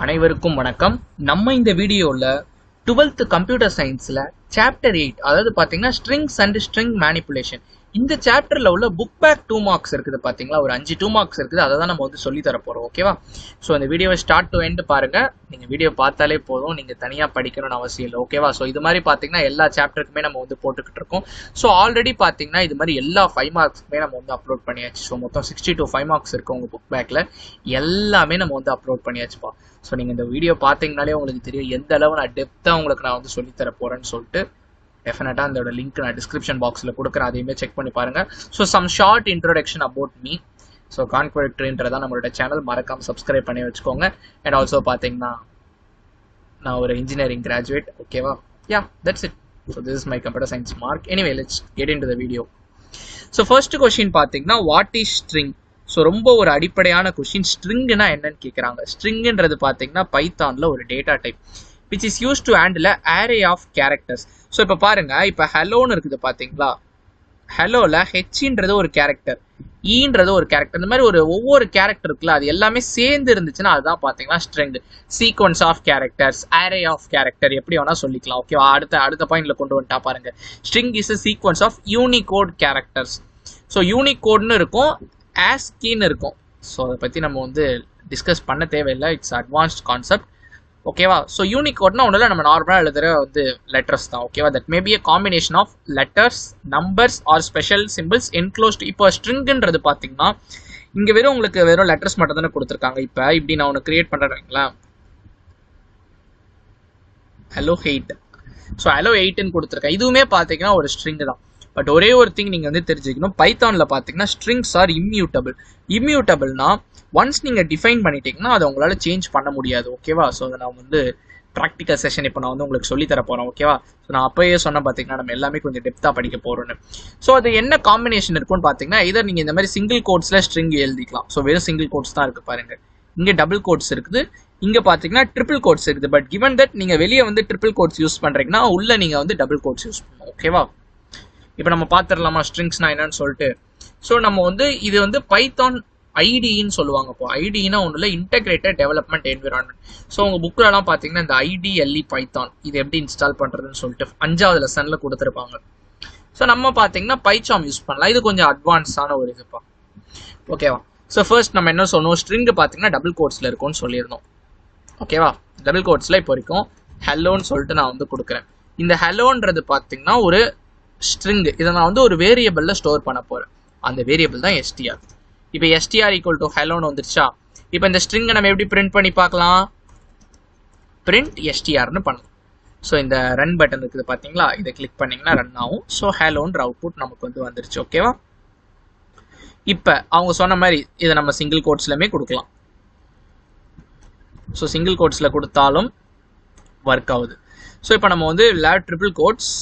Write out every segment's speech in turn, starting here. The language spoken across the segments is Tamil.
அனைவருக்கும் வணக்கம் நம்ம இந்த வீடியோவில் டுவெல்த் கம்ப்யூட்டர் சயின்ஸில் சாப்டர் எயிட் அதாவது பார்த்தீங்கன்னா ஸ்ட்ரிங்ஸ் அண்ட் ஸ்ட்ரிங் மேனிப்புலேஷன் இந்த சாப்டரில் உள்ள புக் பேக் டூ மார்க்ஸ் இருக்குது பார்த்தீங்களா ஒரு அஞ்சு டூ மார்க்ஸ் இருக்குது அதை தான் நம்ம வந்து சொல்லி தர போகிறோம் ஓகேவா ஸோ இந்த வீடியோவை ஸ்டார்ட் டு எண்ட் பாருங்க நீங்கள் வீடியோ பார்த்தாலே போதும் நீங்கள் தனியாக படிக்கணும்னு அவசியம் இல்லை ஓகேவா ஸோ இது மாதிரி பார்த்தீங்கன்னா எல்லா சாப்டருக்குமே நம்ம வந்து போட்டுக்கிட்டு இருக்கோம் ஸோ ஆல்ரெடி பார்த்தீங்கன்னா இது மாதிரி எல்லா ஃபைவ் மார்க்ஸ்க்குமே நம்ம வந்து அப்லோட் பண்ணியாச்சு ஸோ மொத்தம் சிக்ஸ்டி டூ ஃபைவ் மார்க்ஸ் இருக்கு உங்கள் புக் பேக்கில் எல்லாமே நம்ம வந்து அப்லோட் பண்ணியாச்சுப்பா ஸோ நீங்கள் இந்த வீடியோ பார்த்தீங்கனாலே உங்களுக்கு தெரியும் எந்த அளவு நான் டெப்த்தாக உங்களுக்கு நான் வந்து சொல்லித்தர போகிறேன்னு சொல்லிட்டு டெஃபினட்டாக அதோட லிங்க் நான் டிஸ்கிரிப்ஷன் பாக்ஸில் கொடுக்குறேன் அதையுமே செக் பண்ணி பாருங்கள் so some short introduction about me so கான்குவெக்ட்ரின்றதா நம்மளோட சேனல் மறக்காம சப்ஸ்கிரைப் பண்ணி வச்சுக்கோங்க அண்ட் ஆல்சோ பார்த்தீங்கன்னா நான் ஒரு இன்ஜினியரிங் கிராஜுவேட் ஓகேவா yeah that's it so this is my computer science mark anyway let's get into the video so first question பார்த்தீங்கன்னா வாட் இஸ் ஸ்ட்ரிங் ஸோ ரொம்ப ஒரு அடிப்படையான கொஷின் ஸ்ட்ரிங்னா என்னன்னு கேட்குறாங்க ஸ்ட்ரிங்ன்றது பார்த்தீங்கன்னா பைத்தானில் ஒரு data type which is use to handle array of characters so இப்போ பாருங்க இப்போ ஹலோன்னு இருக்குது பார்த்தீங்களா ஹலோவில் ஹெச்ன்றது ஒரு கேரக்டர் ஈன்றது ஒரு கேரக்டர் இந்த மாதிரி ஒரு ஒவ்வொரு கேரக்டர் இருக்குல்ல அது எல்லாமே சேர்ந்து இருந்துச்சுன்னா அதுதான் பார்த்தீங்கன்னா string sequence of characters array of character எப்படி வேணா சொல்லிக்கலாம் ஓகேவா அடுத்த அடுத்த பாயிண்ட்ல கொண்டு வந்துட்டா பாருங்க string is a sequence of unicode characters so யூனிகோட்னு இருக்கும் ஆஸ்கின்னு இருக்கும் ஸோ அதை பற்றி நம்ம வந்து டிஸ்கஸ் பண்ண தேவையில்லை இட்ஸ் அட்வான்ஸ்ட் கான்செப்ட் ஓகேவா ஸோ யூனிகோட்னா ஒன்றும் நம்ம நார்மலாக எழுதுகிற வந்து லெட்டர்ஸ் தான் ஓகேவா that may be a combination of letters numbers or special symbols enclosed இப்போ ஸ்ட்ரிங்குன்றது பார்த்தீங்கன்னா இங்கே வெறும் உங்களுக்கு வெறும் லெட்டர்ஸ் மட்டும் தானே கொடுத்துருக்காங்க இப்போ இப்படி நான் ஒன்று கிரியேட் பண்ணுறேங்களா ஹலோ எயிட் ஸோ ஹலோ எயிட்னு கொடுத்துருக்கேன் இதுவுமே பார்த்தீங்கன்னா ஒரு ஸ்ட்ரிங் தான் பட் ஒரே ஒரு திங் நீங்கள் வந்து தெரிஞ்சுக்கணும் பைத்தானில் பார்த்தீங்கன்னா ஸ்ட்ரிங்ஸ் ஆர் இம்யூட்டபிள் இம்யூட்டபிள்னா ஒன்ஸ் நீங்கள் டிஃபைன் பண்ணிட்டீங்கன்னா அதை உங்களால் சேஞ்ச் பண்ண முடியாது ஓகேவா ஸோ அதை நான் வந்து ப்ராக்டிக்கல் செஷன் இப்போ நான் வந்து உங்களுக்கு சொல்லி தர போகிறேன் ஓகேவா ஸோ நான் அப்போயே சொன்ன பார்த்தீங்கன்னா நம்ம எல்லாமே கொஞ்சம் டெப்த்தாக படிக்க போகிறோன்னு ஸோ அது என்ன காம்பினேஷன் இருக்குன்னு பார்த்தீங்கன்னா இதர் நீங்கள் இந்த மாதிரி சிங்கிள் கோட்ஸில் ஸ்ட்ரிங் எழுதிக்கலாம் ஸோ வெறும் சிங்கிள் கோட்ஸ் தான் இருக்குது பாருங்க இங்கே டபுள் கோட்ஸ் இருக்குது இங்கே பார்த்தீங்கன்னா ட்ரிபிள் கோட்ஸ் இருக்குது பட் கிவன் தட் நீங்கள் வெளியே வந்து ட்ரிபிள் கோட்ஸ் யூஸ் பண்ணுறீங்கன்னா உள்ள நீங்கள் வந்து டபுள் கோட்ஸ் யூஸ் பண்ணணும் ஓகேவா இப்போ நம்ம பார்த்துடலாமா ஸ்ட்ரிங்ஸ்னா என்னன்னு சொல்லிட்டு ஸோ நம்ம வந்து இது வந்து பைத்தான் ஐடின்னு சொல்லுவாங்க இப்போ ஐடினா ஒன்றும் இல்லை இன்டெகிரேட்டட் டெவலப்மெண்ட் என்விரான்மெண்ட் ஸோ உங்கள் புக்கிலலாம் பார்த்தீங்கன்னா இந்த ஐடிஎல்இ பைத்தான் இது எப்படி இன்ஸ்டால் பண்ணுறதுன்னு சொல்லிட்டு அஞ்சாவது லெசனில் கொடுத்துருப்பாங்க ஸோ நம்ம பார்த்தீங்கன்னா பைச்சாம் யூஸ் பண்ணலாம் இது கொஞ்சம் அட்வான்ஸான ஒரு இதுப்பா ஓகேவா ஸோ ஃபர்ஸ்ட் நம்ம என்ன சொன்னோம் ஸ்ட்ரிங் பார்த்தீங்கன்னா டபுள் கோட்ஸில் இருக்கும்னு சொல்லியிருந்தோம் ஓகேவா டபுள் கோட்ஸில் இப்போ வரைக்கும் ஹெல்லோன்னு சொல்லிட்டு நான் வந்து கொடுக்குறேன் இந்த ஹெல்லோன்றது பார்த்தீங்கன்னா ஒரு ஸ்ட்ரிங் இதை நான் வந்து ஒரு வேரியபிளில் ஸ்டோர் பண்ண போகிறேன் அந்த வேரியபிள் தான் எஸ்டிஆர் இப்போ எஸ்டிஆர் ஈக்குவல் டு ஹெலோன்னு வந்துருச்சா இப்போ இந்த ஸ்ட்ரிங்கை நம்ம எப்படி பிரிண்ட் பண்ணி பார்க்கலாம் பிரிண்ட் எஸ்டிஆர்னு பண்ணலாம் ஸோ இந்த ரன் பட்டன் இருக்குது பார்த்தீங்களா இதை கிளிக் பண்ணிங்கன்னா ரன் ஆகும் ஸோ ஹேலோன்ற அவுட்புட் நமக்கு வந்து வந்துருச்சு ஓகேவா இப்போ அவங்க சொன்ன மாதிரி இதை நம்ம சிங்கிள் கோட்ஸ்லையுமே கொடுக்கலாம் ஸோ சிங்கிள் கோட்ஸில் கொடுத்தாலும் ஒர்க் ஆகுது ஸோ இப்போ நம்ம வந்து லேப் triple quotes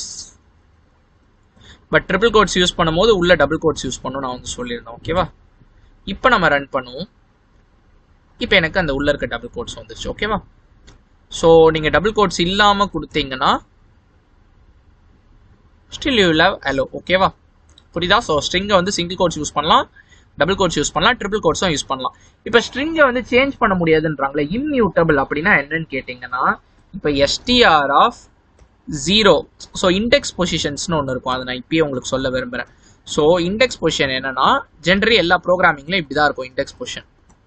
but triple quotes use பண்ணும்போது உள்ள டபுள் கோட்ஸ் யூஸ் பண்ணணும் நான் வந்து சொல்லியிருந்தேன் ஓகேவா இப்போ நம்ம ரன் பண்ணுவோம் இப்போ எனக்கு அந்த உள்ள இருக்க டபுள் கோட்ஸ் வந்துருச்சு ஓகேவா ஸோ நீங்கள் டபுள் கோட்ஸ் இல்லாமல் கொடுத்தீங்கன்னா ஸ்டில் யூ லவ் அலோ ஓகேவா புரியுதா ஸோ ஸ்ட்ரிங்கை வந்து சிங்கிள் கோட்ஸ் யூஸ் பண்ணலாம் டபுள் கோட்ஸ் யூஸ் பண்ணலாம் ட்ரிபிள் கோட்ஸும் யூஸ் பண்ணலாம் இப்போ ஸ்ட்ரிங்கை வந்து சேஞ்ச் பண்ண முடியாதுன்றாங்களே இம்யூட்டபிள் அப்படின்னா என்னன்னு கேட்டிங்கன்னா இப்போ STR of zero so index பொசிஷன்ஸ்னு ஒன்று இருக்கும் அதை நான் இப்பயே உங்களுக்கு சொல்ல விரும்புகிறேன் ஸோ இண்டெக்ஸ் பொசிஷன் என்னன்னா ஜென்ரலி எல்லா ப்ரோக்ராமிங்லையும் இப்படி தான் இருக்கும் இண்டெக்ஸ் பொசிஷன்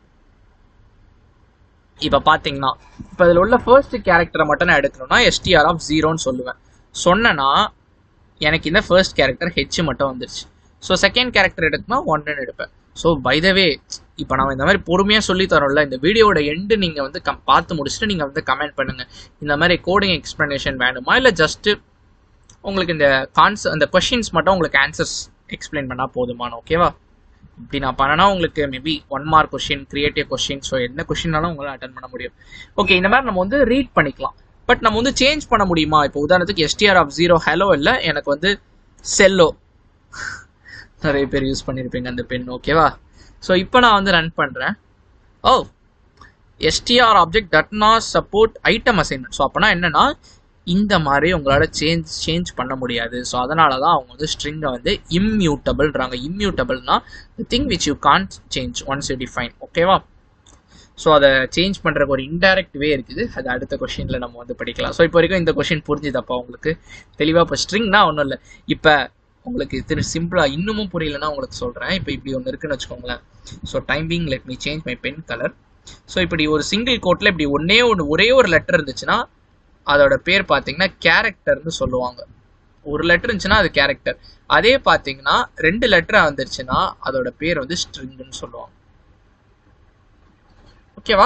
இப்போ பார்த்தீங்கன்னா இப்போ இதில் உள்ள ஃபர்ஸ்ட் கேரக்டரை மட்டும் நான் எடுக்கணும்னா எஸ்டிஆர் ஆஃப் ஜீரோன்னு சொல்லுவேன் சொன்னேன்னா எனக்கு இந்த ஃபர்ஸ்ட் கேரக்டர் ஹெச் மட்டும் வந்துருச்சு ஸோ செகண்ட் கேரக்டர் எடுக்கணும் ஒன்னு எடுப்பேன் ஸோ பைதவே இப்போ நம்ம இந்த மாதிரி பொறுமையாக சொல்லி தரோம்ல இந்த வீடியோட எண்டு நீங்கள் வந்து கம் பார்த்து முடிச்சுட்டு நீங்கள் வந்து கமெண்ட் பண்ணுங்கள் இந்த மாதிரி கோடிங் எக்ஸ்ப்ளனேஷன் வேணுமா இல்லை ஜஸ்ட்டு உங்களுக்கு இந்த கான்ஸ் அந்த கொஷின்ஸ் மட்டும் உங்களுக்கு ஆன்சர்ஸ் எக்ஸ்பிளைன் பண்ணால் போதுமான ஓகேவா இப்படி நான் பண்ணனா உங்களுக்கு maybe one mark question creative question so என்ன கொஷினாலும் உங்களால் அட்டன் பண்ண முடியும் ஓகே இந்த மாதிரி நம்ம வந்து ரீட் பண்ணிக்கலாம் பட் நம்ம வந்து சேஞ்ச் பண்ண முடியுமா இப்போ உதாரணத்துக்கு எஸ்டிஆர் ஆஃப் ஜீரோ ஹலோ இல்லை எனக்கு வந்து செல்லோ நிறைய பேர் யூஸ் பண்ணியிருப்பீங்க அந்த பென் ஓகேவா ஸோ இப்போ நான் வந்து ரன் பண்ணுறேன் oh STR object does not support item assignment so அப்போனா என்னன்னா இந்த மாதிரி உங்களால் சேஞ்ச் சேஞ்ச் பண்ண முடியாது ஸோ அதனால தான் அவங்க வந்து ஸ்ட்ரிங்கை வந்து இம்யூட்டபிள்ன்றாங்க இம்யூட்டபிள்னா the thing which you can't change once you define ஓகேவா ஸோ அதை சேஞ்ச் பண்ணுறக்கு ஒரு இன்டைரக்ட் வே இருக்குது அது அடுத்த கொஷினில் நம்ம வந்து படிக்கலாம் ஸோ இப்போ வரைக்கும் இந்த கொஷின் புரிஞ்சுதப்பா உங்களுக்கு தெளிவாக இப்போ ஸ்ட்ரிங்னா ஒன்றும் இல்லை இப்போ உங்களுக்கு திரு சிம்பிளாக இன்னமும் புரியலன்னா உங்களுக்கு சொல்கிறேன் இப்போ இப்படி ஒன்று இருக்குன்னு வச்சுக்கோங்களேன் so timing let me change my pen colour so இப்படி ஒரு சிங்கிள் கோட்டில் இப்படி ஒன்னே ஒன்று ஒரே ஒரு லெட்டர் இருந்துச்சுன்னா அதோட பேர் பார்த்தீங்கன்னா கேரக்டர்னு சொல்லுவாங்க ஒரு லெட்டர் இருந்துச்சுன்னா அது கேரக்டர் அதே பார்த்தீங்கன்னா ரெண்டு லெட்டர் வந்துருச்சுன்னா அதோட பேர் வந்து ஸ்ட்ரிங்னு சொல்லுவாங்க ஓகேவா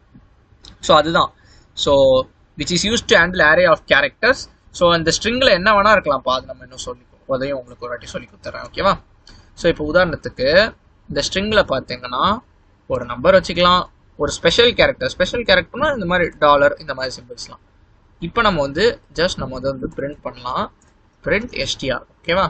ஸோ அதுதான் so which is use to handle array of characters so அந்த ஸ்ட்ரிங்கில் என்ன வேணா இருக்கலாம்ப்பா அது நம்ம இன்னும் சொல்லி அதையும் உங்களுக்கு ஒரு வாட்டி சொல்லி கொடுத்துறேன் ஓகேவா ஸோ இப்போ உதாரணத்துக்கு இந்த ஸ்ட்ரிங்கில் பார்த்தீங்கன்னா ஒரு நம்பர் வச்சுக்கலாம் ஒரு ஸ்பெஷல் கேரக்டர் ஸ்பெஷல் கேரக்டர்னா இந்த மாதிரி டாலர் இந்த மாதிரி சிம்பிள்ஸ்லாம் இப்போ நம்ம வந்து ஜஸ்ட் நம்ம வந்து வந்து பிரிண்ட் பண்ணலாம் பிரிண்ட் எஸ்டிஆர் ஓகேவா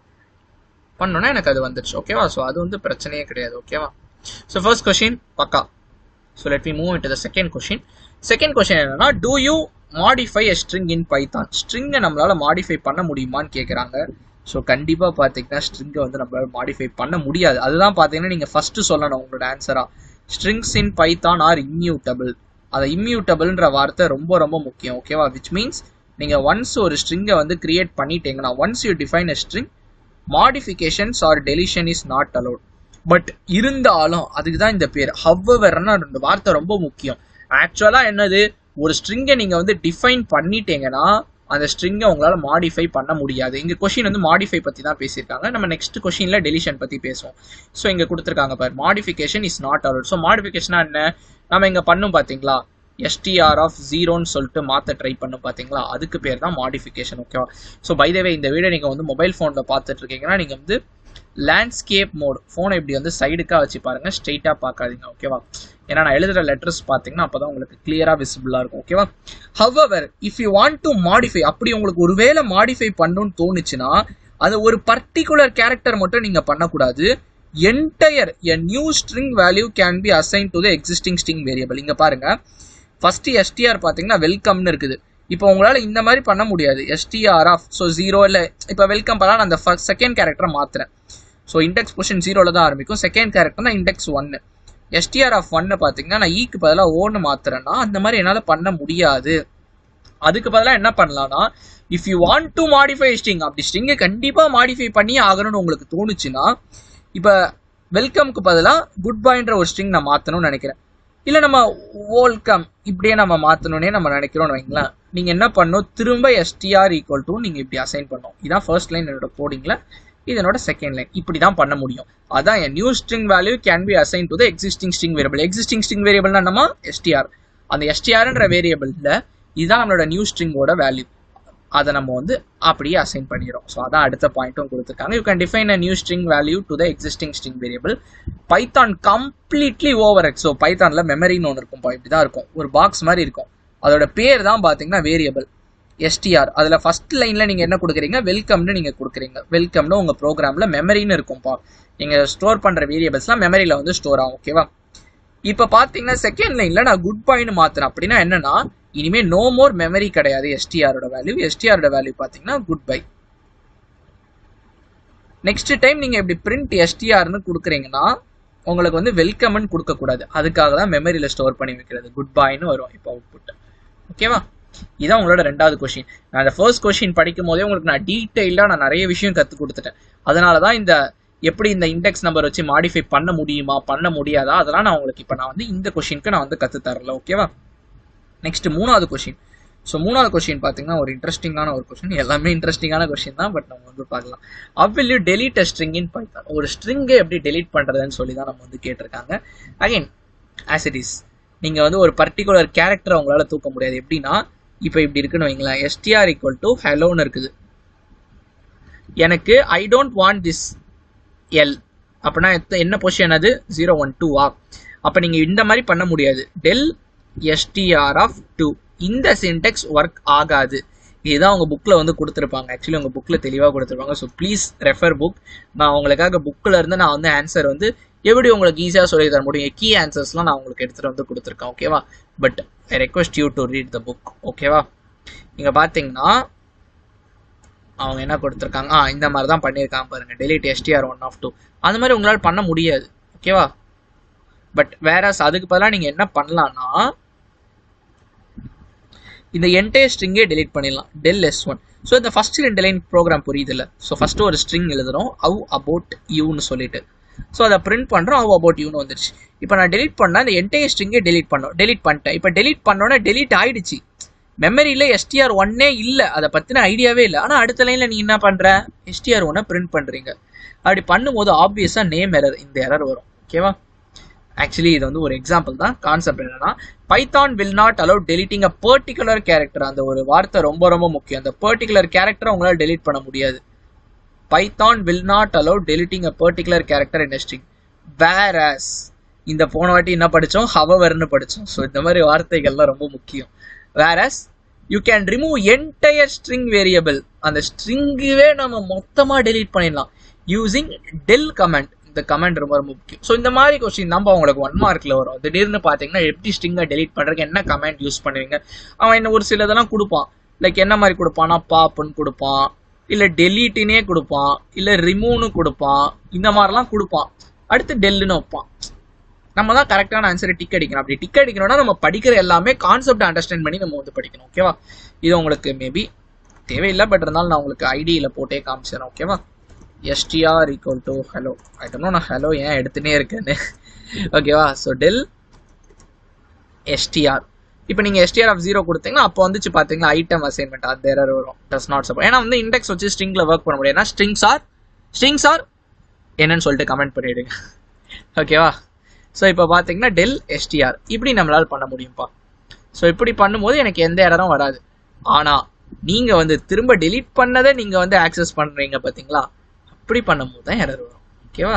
பண்ணோன்னா எனக்கு அது வந்துடுச்சு ஓகேவா ஸோ அது வந்து பிரச்சனையே கிடையாது ஓகேவா ஸோ ஃபர்ஸ்ட் கொஷின் பக்கா so let me move into the second question second question என்னன்னா do you modify a string in Python ஸ்ட்ரிங்கை நம்மளால மாடிஃபை பண்ண முடியுமான்னு கேட்குறாங்க ஸோ கண்டிப்பாக பார்த்தீங்கன்னா ஸ்ட்ரிங்கை வந்து நம்மளால மாடிஃபை பண்ண முடியாது அதுதான் பார்த்தீங்கன்னா நீங்கள் ஃபஸ்ட்டு சொல்லணும் உங்களோட ஆன்சராக strings in Python are immutable அதை இம்யூட்டபிள்ன்ற வார்த்தை ரொம்ப ரொம்ப முக்கியம் ஓகேவா விச் மீன்ஸ் நீங்கள் ஒன்ஸ் ஒரு ஸ்ட்ரிங்கை வந்து கிரியேட் பண்ணிட்டீங்கன்னா once you define a string modifications or deletion is not allowed but இருந்தாலும் அதுக்கு தான் இந்த பேர் ஹவ்வர்னா ரெண்டு வார்த்தை ரொம்ப முக்கியம் ஆக்சுவலாக என்னது ஒரு ஸ்ட்ரிங்கை நீங்கள் வந்து டிஃபைன் பண்ணிட்டீங்கன்னா அந்த ஸ்ட்ரிங்கை உங்களால் மாடிஃபை பண்ண முடியாது இங்கே கொஷின் வந்து மாடிஃபை பற்றி தான் பேசியிருக்காங்க நம்ம நெக்ஸ்ட் கொஷினில் டெலிஷன் பற்றி பேசுவோம் ஸோ இங்கே கொடுத்துருக்காங்க பாரு modification is not allowed so மாடிஃபிகேஷனா என்ன நம்ம இங்கே பண்ணும் பார்த்தீங்களா எஸ்டிஆர் ஆஃப் ஜீரோன்னு சொல்லிட்டு மாற்ற ட்ரை பண்ணும் பார்த்தீங்களா அதுக்கு பேர் தான் மாடிஃபிகேஷன் ஓகேவா ஸோ பைதவே இந்த வீடியோ நீங்கள் வந்து மொபைல் ஃபோனில் பார்த்துட்டு இருக்கீங்கன்னா நீங்கள் வந்து லேண்ட்ஸ்கேப் மோட் ஃபோனை இப்படி வந்து சைடுக்காக வச்சு பாருங்க ஸ்ட்ரெயிட்டாக பார்க்காதீங்க ஓகேவா ஏன்னா நான் எழுதுகிற லெட்டர்ஸ் பார்த்தீங்கன்னா அப்போ தான் உங்களுக்கு கிளியராக விசிபிளாக இருக்கும் ஓகேவா however if you want to modify அப்படி உங்களுக்கு ஒருவேளை மாடிஃபை பண்ணணும்னு தோணுச்சுன்னா அது ஒரு பர்டிகுலர் கேரக்டர் மட்டும் நீங்கள் பண்ணக்கூடாது entire a new string value can be assign to the existing string variable இங்கே பாருங்க ஃபர்ஸ்ட் எஸ்டிஆர் பார்த்தீங்கன்னா வெல்கம்னு இருக்குது இப்போ உங்களால் இந்த மாதிரி பண்ண முடியாது எஸ்டிஆர் ஆஃப் ஸோ ஜீரோ இல்லை இப்போ வெல்கம் பண்ணலாம் நான் அந்த ஃபர்ஸ்ட் செகண்ட் கேரக்டரை மாற்றுறேன் ஸோ இண்டெக்ஸ் பொசிஷன் ஜீரோவில் தான் ஆரம்பிக்கும் செகண்ட் கேரக்டர் தான் இண்டெக்ஸ் ஒன்று எஸ்டிஆர் ஆஃப் ஒன்னு பார்த்தீங்கன்னா நான் ஈக்கு பதிலாக ஓன்னு மாத்துறேன்னா அந்த மாதிரி என்னால் பண்ண முடியாது அதுக்கு பதிலாக என்ன பண்ணலாம்னா if you want to modify string அப்படி ஸ்ட்ரிங்கை கண்டிப்பாக மாடிஃபை பண்ணி ஆகணும்னு உங்களுக்கு தோணுச்சுன்னா இப்போ வெல்கம்க்கு பதிலாக குட் பாய்ன்ற ஒரு ஸ்ட்ரிங் நான் மாற்றணும்னு நினைக்கிறேன் இல்லை நம்ம வெல்கம் இப்படியே நம்ம மாற்றணுன்னே நம்ம நினைக்கிறோம்னு வைங்களேன் நீங்கள் என்ன பண்ணணும் திரும்ப எஸ்டிஆர் ஈக்குவல் டு நீங்கள் இப்படி அசைன் பண்ணணும் இதான் ஃபர்ஸ்ட் லைன் என்னோட கோடிங்கில் இதனோட செகண்ட் லைன் இப்படி தான் பண்ண முடியும் அதான் an new string value can be assign to the existing string variable existing string வேரியபிள்னா என்னமா எஸ்டிஆர் அந்த எஸ்டிஆர்ன்ற வேரியபிள்ல இதுதான் நம்மளோட நியூ ஸ்ட்ரிங்கோட வேல்யூ அதை நம்ம வந்து அப்படியே அசைன் பண்ணிடுறோம் ஸோ அதான் அடுத்த பாயிண்ட்டும் கொடுத்துருக்காங்க you can define a new string value to the existing string variable Python completely over X so பைத்தானில் மெமரின்னு ஒன்று இருக்கும் இப்படி தான் இருக்கும் ஒரு பாக்ஸ் மாதிரி இருக்கும் அதோட பேர் தான் பார்த்தீங்கன்னா வேரியபிள் எஸ்டிஆர் அதில் ஃபர்ஸ்ட் லைனில் நீங்கள் என்ன கொடுக்குறீங்க வெல்கம்னு நீங்கள் கொடுக்குறீங்க வெல்கம்னு உங்கள் ப்ரோக்ராமில் மெமரின்னு இருக்கும்ப்பா நீங்கள் ஸ்டோர் பண்ணுற வேரியபிள்ஸ்லாம் மெமரியில் வந்து ஸ்டோர் ஆகும் ஓகேவா இப்போ பார்த்தீங்கன்னா செகண்ட் லைனில் நான் குட் பாயின்னு மாற்றுறேன் அப்படின்னா என்னன்னா இனிமேல் நோ மோர் மெமரி கிடையாது எஸ்டிஆரோட வேல்யூ எஸ்டிஆரோட வேல்யூ பார்த்தீங்கன்னா குட் பை நெக்ஸ்ட் டைம் நீங்கள் இப்படி பிரிண்ட் எஸ்டிஆர்னு கொடுக்குறீங்கன்னா உங்களுக்கு வந்து வெல்கம்னு கொடுக்கக்கூடாது அதுக்காக தான் மெமரியில் ஸ்டோர் பண்ணி வைக்கிறது குட் பாய்னு வரும் இப்போ அவுட்புட் ஓகேவா இதான் உங்களோட ரெண்டாவது கொஷின் நான் அந்த ஃபர்ஸ்ட் கொஷின் படிக்கும் போதே உங்களுக்கு நான் டீட்டெயிலாக நான் நிறைய விஷயம் கற்றுக் கொடுத்துட்டேன் அதனால தான் இந்த எப்படி இந்த இண்டெக்ஸ் நம்பர் வச்சு மாடிஃபை பண்ண முடியுமா பண்ண முடியாதா அதெல்லாம் நான் உங்களுக்கு இப்போ நான் வந்து இந்த கொஷினுக்கு நான் வந்து கற்று தரல ஓகேவா நெக்ஸ்ட் மூணாவது கொஷின் ஸோ மூணாவது கொஷின் பார்த்தீங்கன்னா ஒரு இன்ட்ரெஸ்டிங்கான ஒரு கொஷின் எல்லாமே இன்ட்ரெஸ்டிங்கான கொஷின் தான் பட் நம்ம வந்து பார்க்கலாம் how will you delete a string in Python ஒரு ஸ்ட்ரிங்கை எப்படி டெலிட் பண்ணுறதுன்னு சொல்லி தான் நம்ம வந்து கேட்டிருக்காங்க அகைன் ஆஸ் இட் இஸ் நீங்கள் வந்து ஒரு பர்டிகுலர் கேரக்டரை உங்களால் தூக்க முடியாது எப்படின்னா இப்போ இப்படி இருக்குன்னு வைங்களேன் எஸ்டிஆர் ஈக்குவல் டு ஹெலோன்னு இருக்குது எனக்கு I don't want this L அப்படின்னா என்ன பொசிஷன் அது ஜீரோ ஒன் டூவா அப்போ நீங்கள் இந்த மாதிரி பண்ண முடியாது டெல் எஸ்டிஆர் ஆஃப் டூ இந்த சின்டெக்ஸ் ஒர்க் ஆகாது இதுதான் உங்கள் புக்கில் வந்து கொடுத்துருப்பாங்க ஆக்சுவலி உங்கள் புக்கில் தெளிவாக கொடுத்துருப்பாங்க ஸோ ப்ளீஸ் ரெஃபர் புக் நான் உங்களுக்காக புக்கில் இருந்து நான் வந்து ஆன்சர் வந்து எப்படி உங்களுக்கு ஈஸியாக சொல்லி தர முடியும் கீ ஆன்சர்ஸ்லாம் நான் உங்களுக்கு எடுத்துகிட்டு வந்து கொடுத்துருக்கேன் ஓகேவா but I request you to read the book ஓகேவா இங்கே பார்த்தீங்கன்னா அவங்க என்ன கொடுத்துருக்காங்க ஆ இந்த மாதிரி தான் பண்ணியிருக்காங்க பாருங்க delete STR one of two அந்த மாதிரி உங்களால் பண்ண முடியாது ஓகேவா பட் வேற அதுக்கு பதிலாக நீங்கள் என்ன பண்ணலாம்னா இந்த என்டையர் ஸ்ட்ரிங்கே டெலீட் பண்ணிடலாம் டெல் எஸ் ஒன் ஸோ இந்த ஃபர்ஸ்ட் ரெண்டு லைன் ப்ரோக்ராம் புரியுதுல்ல ஸோ ஃபர்ஸ்ட் ஒரு ஸ்ட்ரிங் எழுதுறோம் ஹவ் அபவுட் யூன்னு சொல்லிட்டு ஸோ அதை பிரிண்ட் பண்ணுறோம் ஹவ் அபவுட் யூன்னு வந்துருச்சு இப்போ நான் டெலீட் பண்ணால் இந்த என்டையர் ஸ்ட்ரிங்கே டெலீட் பண்ணோம் டெலீட் பண்ணிட்டேன் இப்போ டெலீட் பண்ணோன்னே டெலீட் ஆயிடுச்சு மெமரியில் எஸ்டிஆர் ஒன்னே இல்லை அதை பற்றின ஐடியாவே இல்லை ஆனால் அடுத்த லைனில் நீ என்ன பண்ணுற எஸ்டிஆர் ஒன்னை பிரிண்ட் பண்ணுறீங்க அப்படி பண்ணும்போது ஆப்வியஸாக நேம் எரர் இந்த எரர் வரும் ஓகேவா ஆக்சுவலி இது வந்து ஒரு எக்ஸாம்பிள் தான் கான்செப்ட் என்னன்னா Python will not allow deleting a particular character அந்த ஒரு வார்த்தை ரொம்ப ரொம்ப முக்கியம் அந்த பர்டிகுலர் கேரக்டரை உங்களால் டெலீட் பண்ண முடியாது Python will not allow deleting a particular character in string whereas இந்த போன வாட்டி என்ன படித்தோம் ஹவவர்னு படித்தோம் ஸோ இந்த மாதிரி வார்த்தைகள்லாம் ரொம்ப முக்கியம் whereas you can remove entire string variable அந்த ஸ்ட்ரிங்குவே நம்ம மொத்தமாக டெலீட் பண்ணிடலாம் யூசிங் டெல் கமெண்ட் இந்த கமெண்ட் ரொம்ப ரொம்ப முக்கியம் ஸோ இந்த மாதிரி கொஸ்டின் நம்ம உங்களுக்கு ஒன் மார்க்கில் வரும் திடீர்னு பார்த்தீங்கன்னா எப்படி ஸ்ட்ரிங்கை டெலீட் பண்ணுறதுக்கு என்ன கமெண்ட் யூஸ் பண்ணுவீங்க அவன் என்ன ஒரு சில இதெல்லாம் கொடுப்பான் லைக் என்ன மாதிரி கொடுப்பான்னா பாப்புன்னு கொடுப்பான் இல்லை டெலீட்டுனே கொடுப்பான் இல்லை ரிமூவ்னு கொடுப்பான் இந்த மாதிரிலாம் கொடுப்பான் அடுத்து டெல்லுன்னு வைப்பான் நம்ம தான் கரெக்டான ஆன்சரை டிக் அடிக்கணும் அப்படி டிக் அடிக்கணும்னா நம்ம படிக்கிற எல்லாமே கான்செப்ட் அண்டர்ஸ்டாண்ட் பண்ணி நம்ம வந்து படிக்கணும் ஓகேவா இது உங்களுக்கு மேபி தேவையில்லை பட் இருந்தாலும் நான் உங்களுக்கு ஐடியில் போட்டே காமிச்சிடறேன் ஓகேவா எஸ்டிஆர் ஈக்குவல் டு ஹலோ ஐட்டம்னா நான் ஹலோ ஏன் எடுத்துனே இருக்கேன்னு ஓகேவா ஸோ டெல் எஸ்டிஆர் இப்போ நீங்கள் எஸ்டிஆர் ஆஃப் ஜீரோ கொடுத்தீங்கன்னா அப்போ வந்துச்சு பார்த்தீங்களா ஐட்டம் அசைன்மெண்ட் அந்த எரர் வரும் டஸ் நாட் சப்போர்ட் ஏன்னா வந்து இண்டெக்ஸ் வச்சு ஸ்ட்ரிங்கில் ஒர்க் பண்ண முடியாது ஏன்னா ஸ்ட்ரிங்ஸ் ஆர் ஸ்ட்ரிங்ஸ் ஆர் என்னன்னு சொல்லிட்டு கமெண்ட் பண்ணிவிடுங்க ஓகேவா ஸோ இப்போ பார்த்தீங்கன்னா டெல் எஸ்டிஆர் இப்படி நம்மளால் பண்ண முடியும்ப்பா ஸோ இப்படி பண்ணும்போது எனக்கு எந்த எரரும் வராது ஆனால் நீங்கள் வந்து திரும்ப டெலீட் பண்ணதை நீங்கள் வந்து ஆக்சஸ் பண்ணுறீங்க பார்த்தீங்களா அப்படி பண்ணும்போது தான் எரர் வரும் ஓகேவா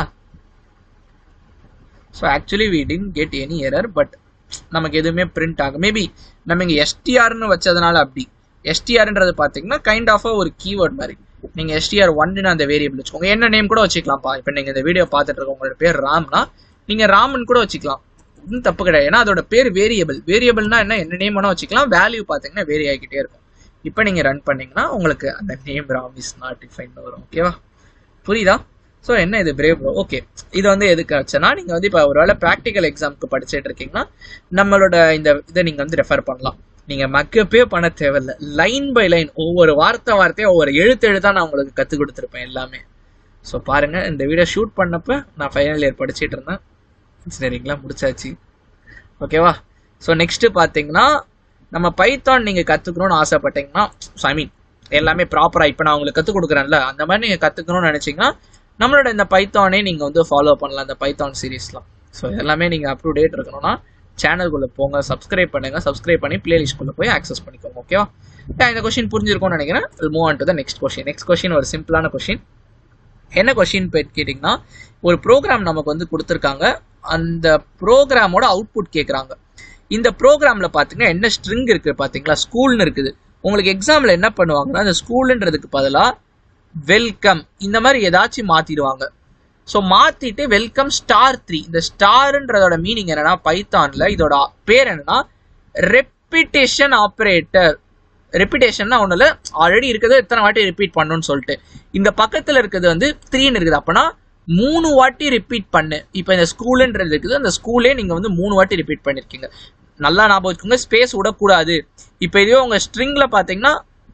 so actually we didn't get any error but நமக்கு எதுவுமே பிரிண்ட் ஆகும் மேபி நம்ம இங்கே எஸ்டிஆர்னு வச்சதுனால அப்படி எஸ்டிஆர்ன்றது பார்த்தீங்கன்னா கைண்ட் ஆஃப் ஒரு கீவேர்ட் மாதிரி நீங்கள் எஸ்டிஆர் ஒன்னு அந்த வேரியபிள் வச்சுக்கோங்க என்ன நேம் கூட வச்சுக்கலாம்ப்பா இப்போ நீங்கள் இந்த வீடியோ பார்த்துட்டு இருக்க உங்களோட பேர் ராம்னா நீங்கள் ராமன் கூட வச்சுக்கலாம் ஒன்றும் தப்பு கிடையாது ஏன்னா அதோட பேர் வேரியபிள் வேரியபிள்னா என்ன என்ன நேம் வேணால் வச்சுக்கலாம் வேல்யூ பார்த்தீங்கன்னா வேரி ஆகிக்கிட்டே இருக்கும் இப்போ நீங்கள் ரன் பண்ணீங்கன்னா உங்களுக்கு அந்த name Ram is not define வரும் ஓகேவா புரியுதா ஸோ என்ன இது பிரேவ் ப்ரோ ஓகே இது வந்து எதுக்கு ஆச்சுன்னா நீங்கள் வந்து இப்போ ஒருவேளை ப்ராக்டிக்கல் எக்ஸாமுக்கு படிச்சுட்டு இருக்கீங்கன்னா நம்மளோட இந்த இதை நீங்கள் வந்து ரெஃபர் பண்ணலாம் நீங்கள் மக்கப்பே பண்ண தேவையில்ல லைன் பை லைன் ஒவ்வொரு வார்த்தை வார்த்தையாக ஒவ்வொரு எழுத்து எழுத்தாக நான் உங்களுக்கு கற்றுக் கொடுத்துருப்பேன் எல்லாமே ஸோ பாருங்கள் இந்த வீடியோ ஷூட் பண்ணப்போ நான் ஃபைனல் இயர் படிச்சுட்டு இருந்தேன் இன்ஜினியரிங்லாம் முடிச்சாச்சு ஓகேவா ஸோ நெக்ஸ்ட்டு பார்த்தீங்கன்னா நம்ம பைத்தான் நீங்கள் கற்றுக்கணும்னு ஆசைப்பட்டீங்கன்னா ஸோ ஐ மீன் எல்லாமே ப்ராப்பராக இப்போ நான் உங்களுக்கு கற்றுக் கொடுக்குறேன்ல அந்த மாதிரி நீங்கள் கற்றுக்கணும்னு நினச்சிங்கன்னா நம்மளோட இந்த பைத்தானே நீங்கள் வந்து ஃபாலோ பண்ணலாம் இந்த பைத்தான் சீரீஸ்லாம் ஸோ எல்லாமே நீங்கள் அப் டு டேட் இருக்கணும்னா சேனல்குள்ளே போங்க சப்ஸ்கிரைப் பண்ணுங்கள் சப்ஸ்கிரைப் பண்ணி பிளேலிஸ்ட்குள்ளே போய் ஆக்சஸ் பண்ணிக்கோங்க ஓகேவா இந்த கொஷின் புரிஞ்சிருக்கும்னு நினைக்கிறேன் move on to the next question next question ஒரு சிம்பிளான கொஷின் என்ன கொஷின் கேட்டிங்கன்னா ஒரு ப்ரோக்ராம் நமக்கு வந்து கொடுத்துருக்காங்க அந்த ப்ரோக்ராமோட அவுட்புட் கேட்குறாங்க இந்த ப்ரோக்ராமில் பார்த்தீங்கன்னா என்ன ஸ்ட்ரிங் இருக்குது பார்த்தீங்களா ஸ்கூல்னு இருக்குது உங்களுக்கு எக்ஸாமில் என்ன பண்ணுவாங்கன்னா அந்த ஸ்கூலுன்றதுக்கு பதிலாக வெல்கம் இந்த மாதிரி ஏதாச்சும் மாற்றிடுவாங்க ஸோ மாற்றிட்டு வெல்கம் ஸ்டார் த்ரீ இந்த ஸ்டாருன்றதோட மீனிங் என்னன்னா பைத்தானில் இதோட பேர் என்னன்னா ரெப்பிட்டேஷன் ஆப்ரேட்டர் ரெப்பிட்டேஷன்னா ஒன்றும் இல்லை ஆல்ரெடி இருக்கிறது எத்தனை வாட்டி ரிப்பீட் பண்ணணும்னு சொல்லிட்டு இந்த பக்கத்தில் இருக்கிறது வந்து த்ரீன்னு இருக்குது அப்போனா மூணு வாட்டி ரிப்பீட் பண்ணு இப்போ இந்த ஸ்கூலுன்றது இருக்குது அந்த ஸ்கூலே நீங்கள் வந்து மூணு வாட்டி ரிப்பீட் பண்ணியிருக்கீங்க நல்லா ஞாபகம் வச்சுக்கோங்க ஸ்பேஸ் விடக்கூடாது இப்போ இதுவே உங்கள் ஸ்ட்ரிங்கில் பார்த்தீங்கன்னா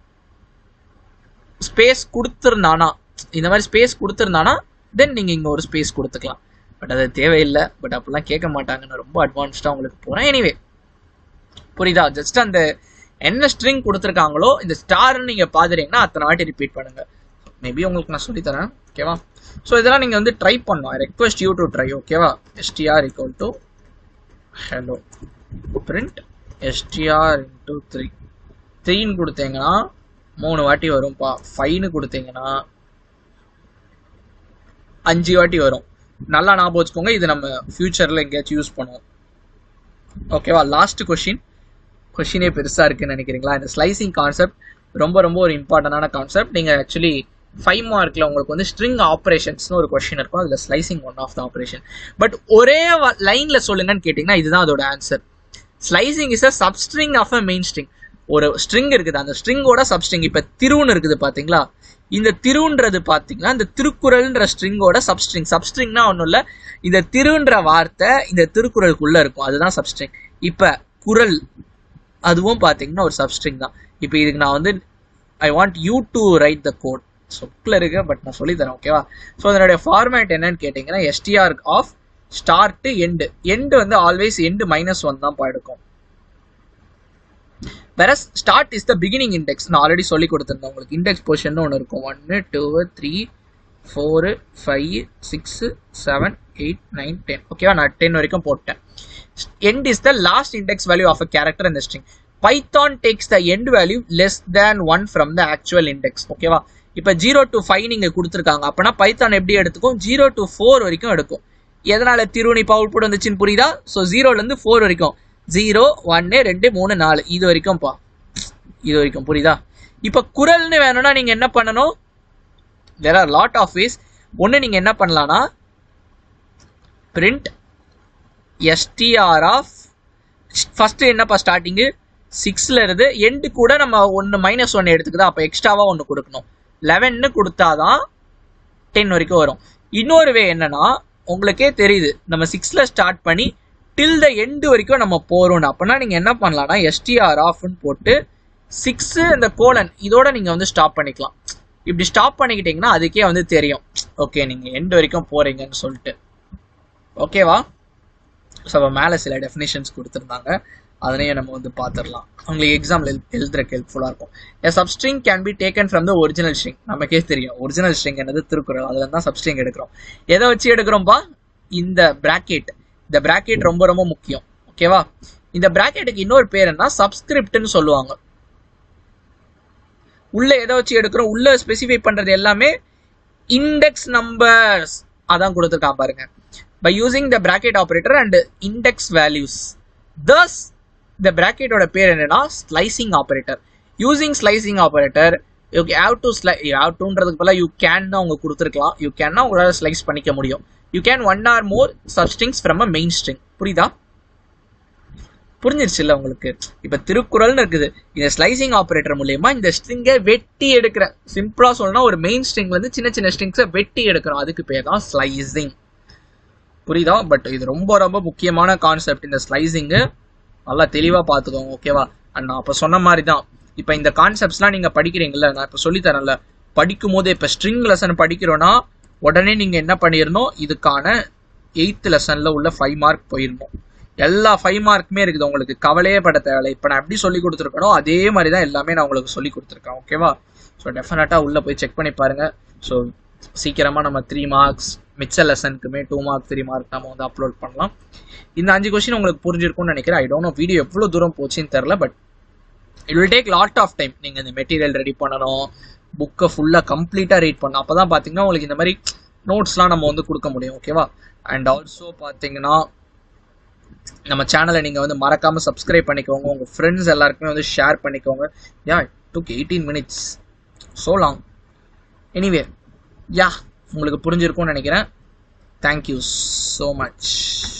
ஸ்பேஸ் கொடுத்துருந்தானா இந்த மாதிரி ஸ்பேஸ் கொடுத்துருந்தானா தென் நீங்கள் இங்கே ஒரு ஸ்பேஸ் கொடுத்துக்கலாம் பட் அது தேவையில்லை பட் அப்படிலாம் கேட்க மாட்டாங்க நான் ரொம்ப அட்வான்ஸ்டாக உங்களுக்கு போகிறேன் எனிவே புரியுதா ஜஸ்ட் அந்த என்ன ஸ்ட்ரிங் கொடுத்துருக்காங்களோ இந்த ஸ்டார்னு நீங்கள் பார்த்துட்டீங்கன்னா அத்தனை வாட்டி ரிப்பீட் பண்ணுங்கள் மேபி உங்களுக்கு நான் சொல்லித்தரேன் ஓகேவா ஸோ இதெல்லாம் நீங்கள் வந்து ட்ரை பண்ணலாம் ரெக்வஸ்ட் யூ டு ட்ரை ஓகேவா STR equal to hello print STR into three த்ரீன்னு கொடுத்தீங்கன்னா மூணு வாட்டி வரும்ப்பா ஃபைவ்னு கொடுத்தீங்கன்னா அஞ்சு வாட்டி வரும் நல்லா ஞாபகம் வச்சுக்கோங்க இது நம்ம ஃபியூச்சரில் எங்கேயாச்சும் யூஸ் பண்ணுவோம் ஓகேவா லாஸ்ட் கொஷின் கொஷினே பெருசாக இருக்குன்னு நினைக்கிறீங்களா இந்த ஸ்லைசிங் கான்செப்ட் ரொம்ப ரொம்ப ஒரு இம்பார்ட்டண்டான கான்செப்ட் நீங்கள் ஆக்சுவலி ஃபைவ் மார்க்கில் உங்களுக்கு வந்து ஸ்ட்ரிங் ஆப்ரேஷன்ஸ்னு ஒரு கொஷின் இருக்கும் அதில் slicing one of the operation but ஒரே லைனில் சொல்லுங்கன்னு கேட்டிங்கன்னா இதுதான் அதோட answer slicing is a substring of a main string ஒரு ஸ்ட்ரிங் இருக்குது அந்த ஸ்ட்ரிங்கோட சப்ஸ்ட்ரிங் இப்ப திருன்னு இருக்குது பாத்தீங்களா இந்த திருன்றது பாத்தீங்கன்னா இந்த திருக்குறள்ன்ற ஸ்ட்ரிங்கோட சப்ஸ்ட்ரிங் சப்ஸ்ட்ரிங்னா ஒன்றும் இல்லை இந்த திருன்ற வார்த்தை இந்த திருக்குறளுக்குள்ள இருக்கும் அதுதான் சப்ஸ்ட்ரிங் இப்ப குரல் அதுவும் பாத்தீங்கன்னா ஒரு சப்ஸ்ட்ரிங் தான் இப்போ இதுக்கு நான் வந்து I want you to write the code சொக்கில் இருக்கு பட் நான் சொல்லி தரேன் ஓகேவா ஸோ அதனுடைய ஃபார்மேட் என்னன்னு கேட்டிங்கன்னா STR of start end end வந்து ஆல்வேஸ் எண்டு மைனஸ் ஒன் தான் எடுக்கும் வேற start is the beginning index நான் ஆல்ரெடி சொல்லி கொடுத்துருந்தேன் உங்களுக்கு இண்டெக்ஸ் பொசிஷன் ஒன்று இருக்கும் ஒன்று two three four five six seven eight nine ten ஓகேவா நான் டென் வரைக்கும் போட்டேன் end is the last index value of a character in the string python takes the end value less than 1 from the actual index ஓகேவா இப்போ ஜீரோ டு ஃபைவ் நீங்க கொடுத்துருக்காங்க அப்பனா பைத்தான் எப்படி எடுத்துக்கும் ஜீரோ டு ஃபோர் வரைக்கும் எடுக்கும் எதனால திருவணி அவுட்புட் வந்துச்சுன்னு புரியுதா ஸோ ஜீரோல இருந்து ஃபோர் வரைக்கும் ஜீரோ ஒன்னு ரெண்டு மூணு நாலு இது வரைக்கும் பா இது வரைக்கும் புரியுதா இப்போ குரல்னு வேணும்னா நீங்க என்ன பண்ணணும் there are lot of ways ஒன்று நீங்க என்ன பண்ணலாம்னா print எஸ்டிஆர் ஆஃப் ஃபர்ஸ்ட் என்னப்பா ஸ்டார்டிங்கு சிக்ஸ்ல இருந்து எண்டு கூட நம்ம ஒன்று மைனஸ் ஒன்று எடுத்துக்குதா அப்போ எக்ஸ்ட்ராவா ஒன்று கொடுக்கணும் லெவன்னு கொடுத்தாதான் டென் வரைக்கும் வரும் இன்னொரு வே என்னன்னா உங்களுக்கே தெரியுது நம்ம சிக்ஸ்ல ஸ்டார்ட் பண்ணி டில் த எண்டு வரைக்கும் நம்ம போறோம்னு அப்பனா நீங்க என்ன பண்ணலாம்னா எஸ்டிஆர் ஆஃப்னு போட்டு சிக்ஸ் இந்த கோலன் இதோட நீங்க வந்து ஸ்டாப் பண்ணிக்கலாம் இப்படி ஸ்டாப் பண்ணிக்கிட்டீங்கன்னா அதுக்கே வந்து தெரியும் ஓகே நீங்க எண்டு வரைக்கும் போறீங்கன்னு சொல்லிட்டு ஓகேவா ஸோ அப்போ மேலே சில டெஃபினேஷன்ஸ் கொடுத்துருந்தாங்க அதனையும் நம்ம வந்து பார்த்துடலாம் உங்களுக்கு எக்ஸாம்பிள் எழுதுறதுக்கு ஹெல்ப்ஃபுல்லாக இருக்கும் a substring can be taken from the original string நமக்கே தெரியும் ஒரிஜினல் ஸ்ட்ரிங் என்னது திருக்குறள் அதுல தான் சப்ஸ்ட்ரிங் எடுக்கிறோம் எதை வச்சு எடுக்கிறோம்பா இந்த பிராக்கெட் இந்த பிராக்கெட் ரொம்ப ரொம்ப முக்கியம் ஓகேவா இந்த பிராக்கெட்டுக்கு இன்னொரு பேர் என்ன சப்ஸ்கிரிப்ட்னு சொல்லுவாங்க உள்ள எதை வச்சு எடுக்கிறோம் உள்ள ஸ்பெசிஃபை பண்றது எல்லாமே இண்டெக்ஸ் நம்பர்ஸ் அதான் கொடுத்துருக்கான் பாருங்க by using the bracket operator and index values. Thus, the bracket ஓட பேர் என்னன்னா slicing operator using slicing operator you have to sly you have டுன்றதுக்கு பதிலாக யூ கேன் அவங்க கொடுத்துருக்கலாம் யூ கேன்னா உங்களால் ஸ்லைஸ் பண்ணிக்க முடியும் you can one or more substrings from a main string புரியுதா புரிஞ்சிருச்சுல்ல உங்களுக்கு இப்ப திருக்குறள்னு இருக்குது இந்த ஸ்லைசிங் ஆபரேட்டர் மூலியமா இந்த ஸ்ட்ரிங்கை வெட்டி எடுக்கிற சிம்பிளா சொல்லணும்னா ஒரு மெயின் ஸ்ட்ரிங் வந்து சின்ன சின்ன ஸ்ட்ரிங்ஸை வெட்டி எடுக்கிறோம் அதுக்கு பேர் தான் ஸ்லைசிங் புரியுதா பட் இது ரொம்ப ரொம்ப முக்கியமான கான்செப்ட் இந்த ஸ்லைசிங்கு நல்லா தெளிவாக பார்த்துக்கோங்க ஓகேவா அண்ட் நான் அப்போ சொன்ன மாதிரி தான் இப்போ இந்த கான்செப்ட்ஸ்லாம் நீங்கள் படிக்கிறீங்கல்ல நான் இப்போ சொல்லித்தரேன்ல படிக்கும் போது இப்போ ஸ்ட்ரிங் லெசன் படிக்கிறோன்னா உடனே நீங்கள் என்ன பண்ணிடணும் இதுக்கான எயித்து லெசனில் உள்ள ஃபைவ் மார்க் போயிடணும் எல்லா ஃபைவ் மார்க்குமே இருக்குது உங்களுக்கு கவலையே பட தேவையில்லை இப்போ நான் எப்படி சொல்லி கொடுத்துருக்கனோ அதே மாதிரி தான் எல்லாமே நான் உங்களுக்கு சொல்லி கொடுத்துருக்கேன் ஓகேவா ஸோ டெஃபினட்டாக உள்ளே போய் செக் பண்ணி பாருங்க ஸோ சீக்கிரமாக நம்ம த்ரீ மார்க்ஸ் மிச்ச லெசனுக்குமே டூ மார்க் த்ரீ மார்க் நம்ம வந்து அப்லோட் பண்ணலாம் இந்த அஞ்சு கொஸ்டின் உங்களுக்கு புரிஞ்சிருக்கும்னு நினைக்கிறேன் ஐ டோன்ட் நோ வீடியோ எவ்வளோ தூரம் போச்சுன்னு தெரில but it will take lot of time நீங்கள் இந்த மெட்டீரியல் ரெடி பண்ணணும் புக்கை ஃபுல்லாக கம்ப்ளீட்டாக ரீட் பண்ணணும் அப்போ தான் பார்த்தீங்கன்னா உங்களுக்கு இந்த மாதிரி நோட்ஸ்லாம் நம்ம வந்து கொடுக்க முடியும் ஓகேவா அண்ட் ஆல்சோ பார்த்தீங்கன்னா நம்ம சேனலை நீங்கள் வந்து மறக்காமல் சப்ஸ்கிரைப் பண்ணிக்கோங்க உங்கள் ஃப்ரெண்ட்ஸ் எல்லாருக்குமே வந்து ஷேர் பண்ணிக்கோங்க yeah took eighteen minutes so long anyway yeah உங்களுக்கு புரிஞ்சிருக்கும்னு நினைக்கிறேன் தேங்க்யூ ஸோ மச்